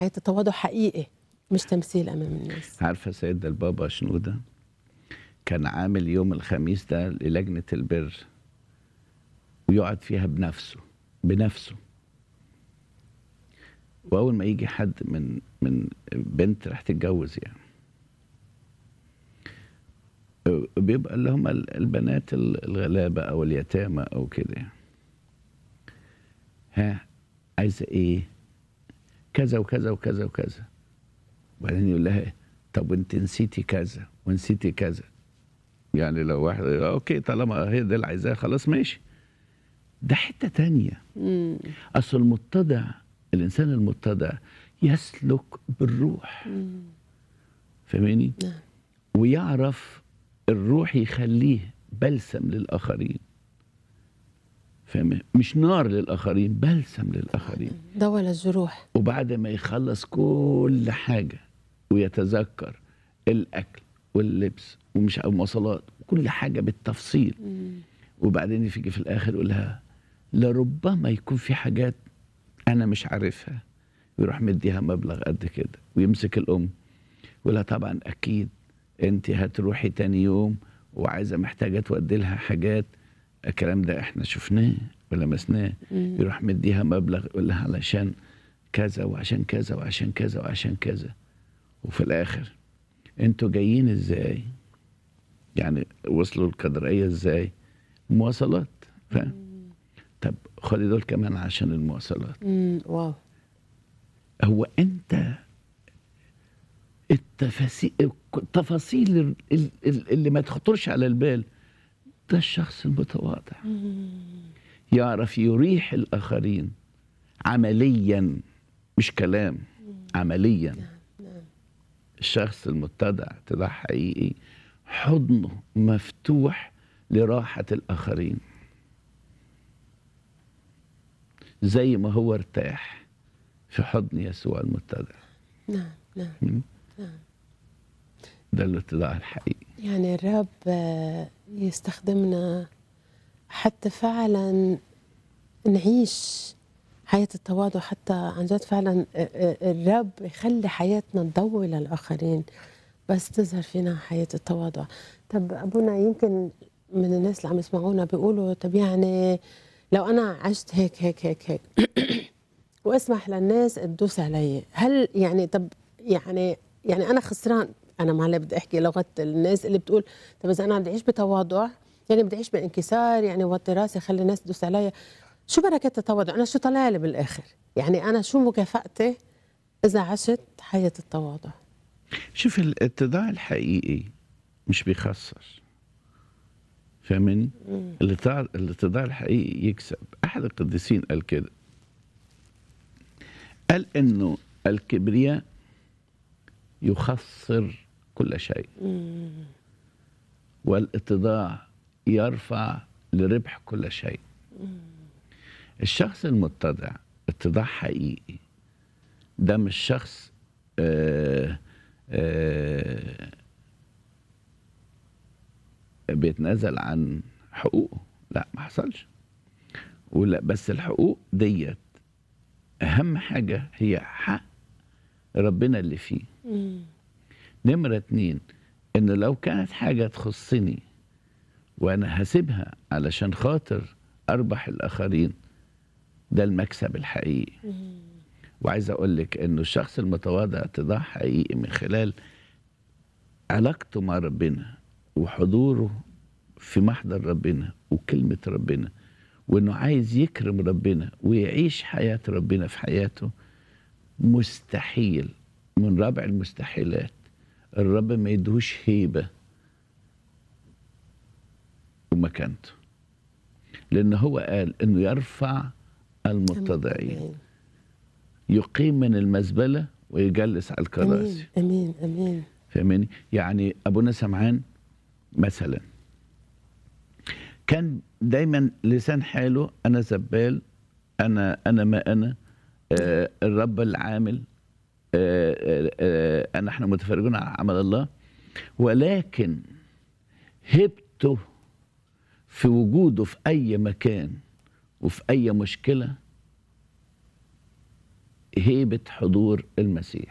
حياة التواضع حقيقي مش تمثيل أمام الناس عارفه سيدنا البابا شنوده كان عامل يوم الخميس ده للجنه البر ويقعد فيها بنفسه بنفسه واول ما يجي حد من من بنت راح تتجوز يعني بيبقى اللي هم البنات الغلابه او اليتامى او كده يعني. ها عايزه ايه كذا وكذا وكذا وكذا وبعدين يقول لها طب وانت نسيتي كذا ونسيتي كذا يعني لو واحد اوكي طالما هي ده اللي عايزاه خلاص ماشي ده حته تانية مم. اصل المتضع الانسان المتضع يسلك بالروح مم. فاهماني نعم ويعرف الروح يخليه بلسم للاخرين فاهم مش نار للاخرين بلسم للاخرين دواء للجروح وبعد ما يخلص كل حاجة ويتذكر الأكل واللبس ومش المواصلات كل حاجة بالتفصيل مم. وبعدين يجي في الآخر يقول لها لربما يكون في حاجات أنا مش عارفها يروح مديها مبلغ قد كده ويمسك الأم يقول لها طبعا أكيد أنت هتروحي تاني يوم وعايزة محتاجة تودي لها حاجات الكلام ده احنا شفناه ولمسناه مم. يروح مديها مبلغ يقول لها علشان كذا وعشان كذا وعشان كذا وعشان كذا وفي الاخر انتوا جايين ازاي يعني وصلوا القدرية ازاي مواصلات فاهم طب خدي دول كمان عشان المواصلات مم. واو هو انت التفاصيل التفاصيل ال- ال- ال- اللي ما تخطرش على البال ده الشخص المتواضع يعرف يريح الآخرين عمليا مش كلام عمليا الشخص المتضع اتضاع حقيقي حضنه مفتوح لراحة الآخرين زي ما هو ارتاح في حضن يسوع المتضع نعم نعم مم. نعم ده الاتضاع الحقيقي يعني الرب آه، يستخدمنا حتى فعلا نعيش حياة التواضع حتى عن جد فعلا آه، آه، الرب يخلي حياتنا تضوي للآخرين بس تظهر فينا حياة التواضع طب أبونا يمكن من الناس اللي عم يسمعونا بيقولوا طب يعني لو أنا عشت هيك هيك هيك هيك واسمح للناس تدوس علي هل يعني طب يعني يعني انا خسران انا معلش بدي احكي لغه الناس اللي بتقول طب اذا انا بدي اعيش بتواضع يعني بدي اعيش بانكسار يعني وطي راسي خلي الناس تدوس علي شو بركه التواضع انا شو طلع لي بالاخر يعني انا شو مكافاتي اذا عشت حياه التواضع شوف الاتضاع الحقيقي مش بيخسر فاهمني؟ الاتضاع الاتضاع الحقيقي يكسب احد القديسين قال كده قال انه الكبرياء يخسر كل شيء والاتضاع يرفع لربح كل شيء الشخص المتضع اتضاع حقيقي ده مش شخص آه آه بيتنازل عن حقوقه لا ما حصلش ولا بس الحقوق ديت اهم حاجه هي حق ربنا اللي فيه نمرة اتنين انه لو كانت حاجة تخصني وانا هسيبها علشان خاطر اربح الاخرين ده المكسب الحقيقي وعايز اقول لك انه الشخص المتواضع اتضاع حقيقي من خلال علاقته مع ربنا وحضوره في محضر ربنا وكلمة ربنا وانه عايز يكرم ربنا ويعيش حياة ربنا في حياته مستحيل من رابع المستحيلات الرب ما يدهوش هيبة ومكانته لأن هو قال إنه يرفع المتضعين يقيم من المزبلة ويجلس على الكراسي امين امين امين فاهماني يعني ابونا سمعان مثلا كان دايما لسان حاله انا زبال انا انا ما انا آه الرب العامل آه آه آه انا احنا متفرجون على عمل الله ولكن هبته في وجوده في اي مكان وفي اي مشكله هيبة حضور المسيح